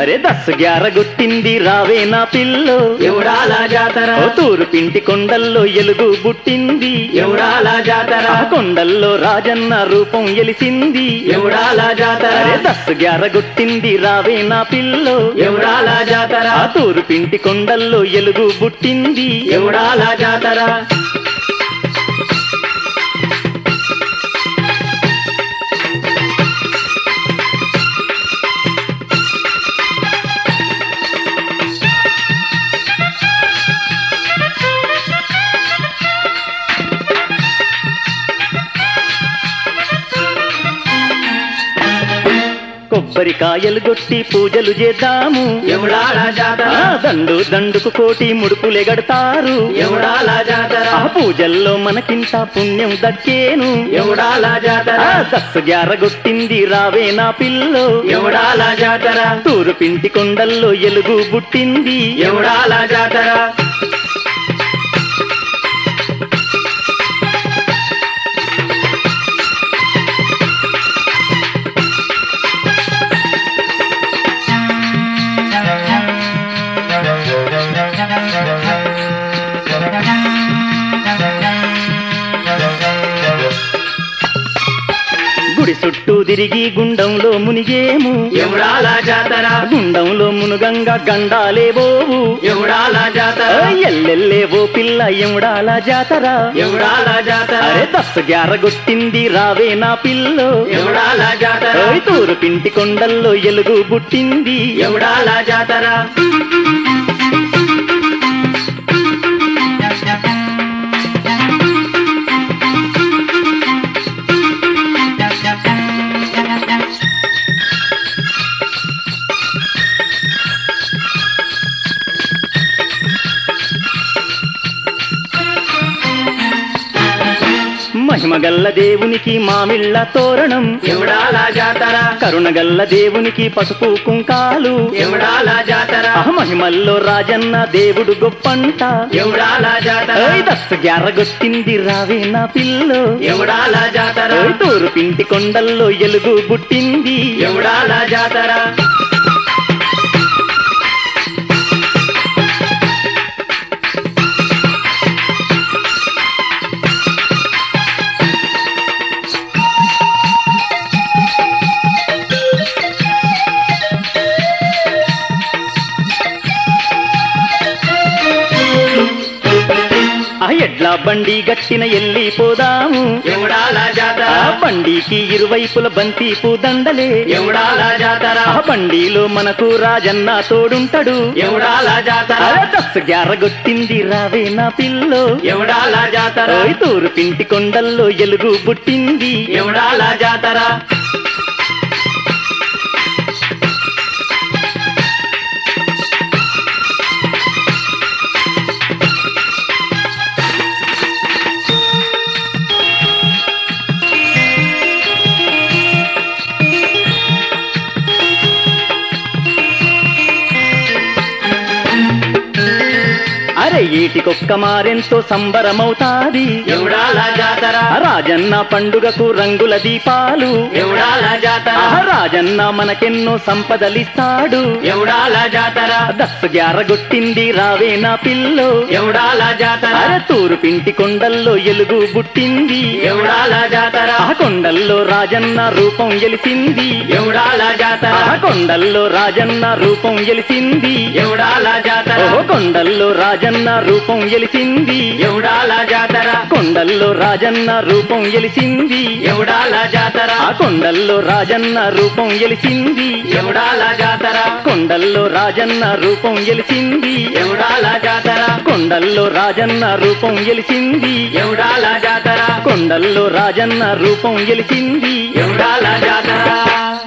అరే దస్సు గ్యారగొట్టింది రావే నా పిల్లో ఎవడాల జాతర ఓ తూరు పింటి కొండల్లో ఎలుగు బుట్టింది ఎవడాల జాతర ఆ కొండల్లో రాజన్న రూపం ఎలిసింది ఎవడాల జాతర అరే దస్సు గ్యారగొట్టింది రావే నా పిల్లో ఎవడాల జాతర ఆ తూరు పింటి కొండల్లో ఎలుగు బుట్టింది ఎవడాల జాతర కొబ్బరికాయలు కొట్టి పూజలు చేద్దాము ఎవడాల జాతర ఆ దండు దండుకు కోటి ముడుపులెగడతారు ఎవడాల జాతర ఆ పూజల్లో మనకింత పుణ్యం దక్కేను ఎవడాల జాతర ఆ దస్సు గ్యారగొట్టింది రావే నా పిల్లో ఎవడాల జాతర తూరు పింటి కొండల్లో ఎలుగు బుట్టింది ఎవడాల జాతర గుడి చుట్టూ తిరిగి గుండంలో మునిగేము ఎవడాల జాతర గుండంలో మునుగంగా గండాలేవోవు ఎవడాల జాతర ఎల్లెల్లేవో పిల్ల ఎముడాల జాతర ఎవడాల జాతర అరే దస్సు గ్యారగొట్టింది రావే నా పిల్లో ఎవడాల జాతర ఓయ్ తూరు పింటి కొండల్లో ఎలుగు బుట్టింది ఎవడాల జాతర మహిమగల్ల దేవునికి మామిళ్ళ తోరణం ఎవడాల జాతర కరుణగల్ల దేవునికి పసుపు కుంకాలు ఎవడాల జాతర ఆ మహిమల్లో రాజన్న దేవుడు గొప్పంట ఎవడాల జాతర ఓయ్ దస్సు గ్యారగొట్టింది రావే నా పిల్లో ఎవడాల జాతర ఓయ్ తూరు పింటి కొండల్లో ఎలుగు బుట్టింది ఎవడాల జాతర ఆ ఎడ్ల బండి గట్టిన ఎల్లిపోదాము ఎవడాల జాతర ఆ బండికి ఇరువైపుల బంతి దండలే ఎవడాల జాతర ఆ బండిలో మనకు రాజన్న తోడుంటడు ఎవడాల జాతర అరే దస్సు గ్యారగొట్టింది రావే నా పిల్లో ఎవడాల జాతర ఓయ్ తూరు పింటి కొండల్లో ఎలుగు బుట్టింది ఎవడాల జాతర అరే ఈటికొక్క మారెంతో సంబరమవుతాది ఎవడాల జాతర ఆ రాజన్న పండుగకు రంగుల దీపాలు ఎవడాల జాతర ఆ రాజన్న మనకెన్నో సంపదలిస్తాడు ఎవడాల జాతర దస్సు గ్యారగొట్టింది రావే నా పిల్లో ఎవడాల జాతర అరే తూరు పింటి కొండల్లో ఎలుగు బుట్టింది ఎవడాల జాతర ఆ కొండల్లో రాజన్న రూపం ఎలిసింది ఎవడాల జాతర ఆ కొండల్లో రాజన్న రూపం ఎలిసింది ఎవడాల జాతర ఓ కొండల్లో రాజన్న రూపం ఎలిసింది ఎవడాల జాతర కొండల్లో రాజన్న రూపం ఎలిసింది ఎవడాల జాతర ఆ కొండల్లో రాజన్న రూపం ఎలిసింది ఎవడాల జాతర కొండల్లో రాజన్న రూపం ఎలిసింది ఎవడాల జాతర కొండల్లో రాజన్న రూపం ఎలిసింది ఎవడాల జాతర కొండల్లో రాజన్న రూపం ఎలిసింది ఎవడాల జాతర